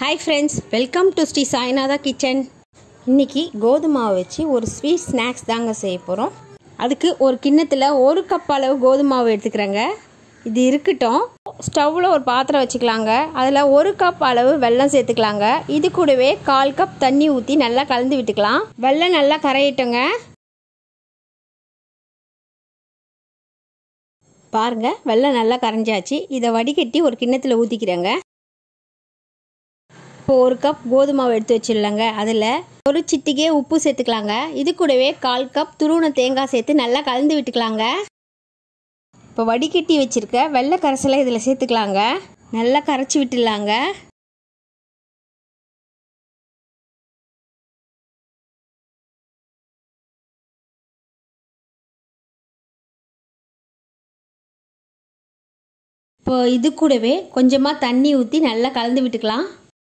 hi friends welcome to Sri Sainatha kitchen இன்னைக்கு கோதுமை மாவு வச்சு ஒரு ஸ்வீட் ஸ்நாக்ஸ் தாங்க செய்ய போகிறோம் அதுக்கு ஒரு கிண்ணத்தில் ஒரு கப் அளவு கோதுமை மாவு எடுத்துக்கிறேங்க இது இருக்கட்டும் ஸ்டவ்வில் ஒரு பாத்திரம் வச்சுக்கலாங்க அதில் ஒரு கப் அளவு வெல்லம் சேர்த்துக்கலாங்க இது கூடவே கால் கப் தண்ணி ஊற்றி நல்லா கலந்து விட்டுக்கலாம் வெல்லம் நல்லா கரையிட்டோங்க பாருங்க வெல்லம் நல்லா கரைஞ்சாச்சு இதை வடிகட்டி ஒரு கிண்ணத்தில் ஊற்றிக்கிறேங்க இப்போ ஒரு கப் கோதுமை மாவு எடுத்து வச்சிடலாங்க அதில் ஒரு சிட்டிகே உப்பு சேர்த்துக்கலாங்க இது கூடவே கால் கப் துருவன தேங்காய் சேர்த்து நல்லா கலந்து விட்டுக்கலாங்க இப்போ வடிகட்டி வச்சுருக்க வெள்ளை கரைசலை இதில் சேர்த்துக்கலாங்க நல்லா கரைச்சி விட்டுடலாங்க இப்போ இது கூடவே கொஞ்சமாக தண்ணி ஊற்றி நல்லா கலந்து விட்டுக்கலாம்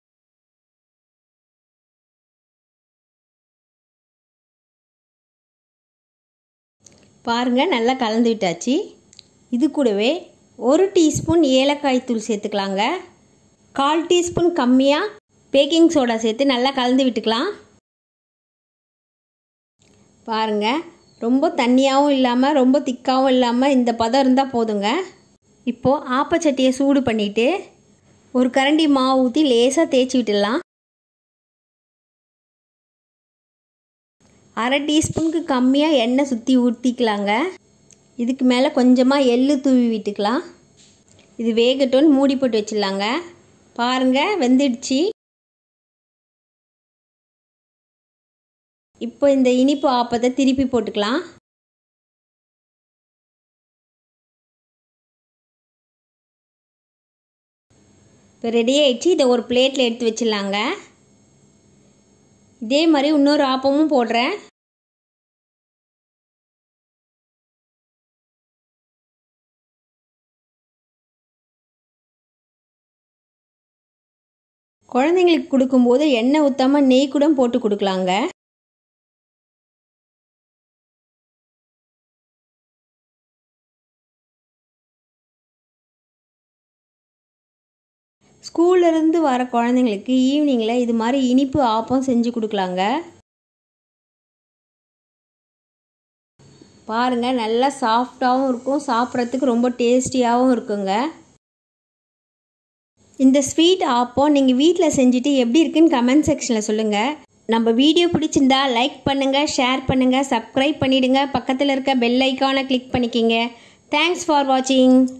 பாருங்கள் நல்லா கலந்து விட்டாச்சு இது கூடவே ஒரு டீஸ்பூன் ஏலக்காய் தூள் சேர்த்துக்கலாங்க கால் டீஸ்பூன் கம்மியாக பேக்கிங் சோடா சேர்த்து நல்லா கலந்து விட்டுக்கலாம் பாருங்கள் ரொம்ப தண்ணியாகவும் இல்லாமல் ரொம்ப திக்காகவும் இல்லாமல் இந்த பதம் இருந்தால் போதுங்க இப்போது ஆப்பச்சட்டியை சூடு பண்ணிவிட்டு ஒரு கரண்டி மாவு ஊற்றி லேசாக தேய்ச்சி விட்டுடலாம் அரை டீஸ்பூனுக்கு கம்மியாக எண்ணெய் சுற்றி ஊற்றிக்கலாங்க இதுக்கு மேலே கொஞ்சமாக எள்ளு தூவி விட்டுக்கலாம் இது வேகட்டும்னு மூடி போட்டு வச்சிடலாங்க பாருங்கள் வெந்துடுச்சு இப்போ இந்த இனிப்பு ஆப்பத்தை திருப்பி போட்டுக்கலாம் இப்போ ரெடி ஆயிடுச்சு இதை ஒரு பிளேட்டில் எடுத்து வச்சிடலாங்க இதே மாதிரி இன்னொரு ஆப்பமும் போடுறேன் குழந்தைங்களுக்கு கொடுக்கும்போது எண்ணெய் ஊற்றாமல் நெய் கூட போட்டு கொடுக்கலாங்க ஸ்கூல்லேருந்து வர குழந்தைங்களுக்கு ஈவினிங்கில் இது மாதிரி இனிப்பு ஆப்பம் செஞ்சு கொடுக்கலாங்க பாருங்கள் நல்லா சாஃப்டாகவும் இருக்கும் சாப்பிட்றதுக்கு ரொம்ப டேஸ்டியாகவும் இருக்குங்க இந்த ஸ்வீட் ஆப்பம் நீங்கள் வீட்டில் செஞ்சுட்டு எப்படி இருக்குன்னு கமெண்ட் செக்ஷனில் சொல்லுங்கள் நம்ம வீடியோ பிடிச்சிருந்தா லைக் பண்ணுங்கள் ஷேர் பண்ணுங்கள் சப்ஸ்கிரைப் பண்ணிவிடுங்க பக்கத்தில் இருக்க பெல் ஐக்கானை கிளிக் பண்ணிக்கிங்க தேங்க்ஸ் ஃபார் வாட்சிங்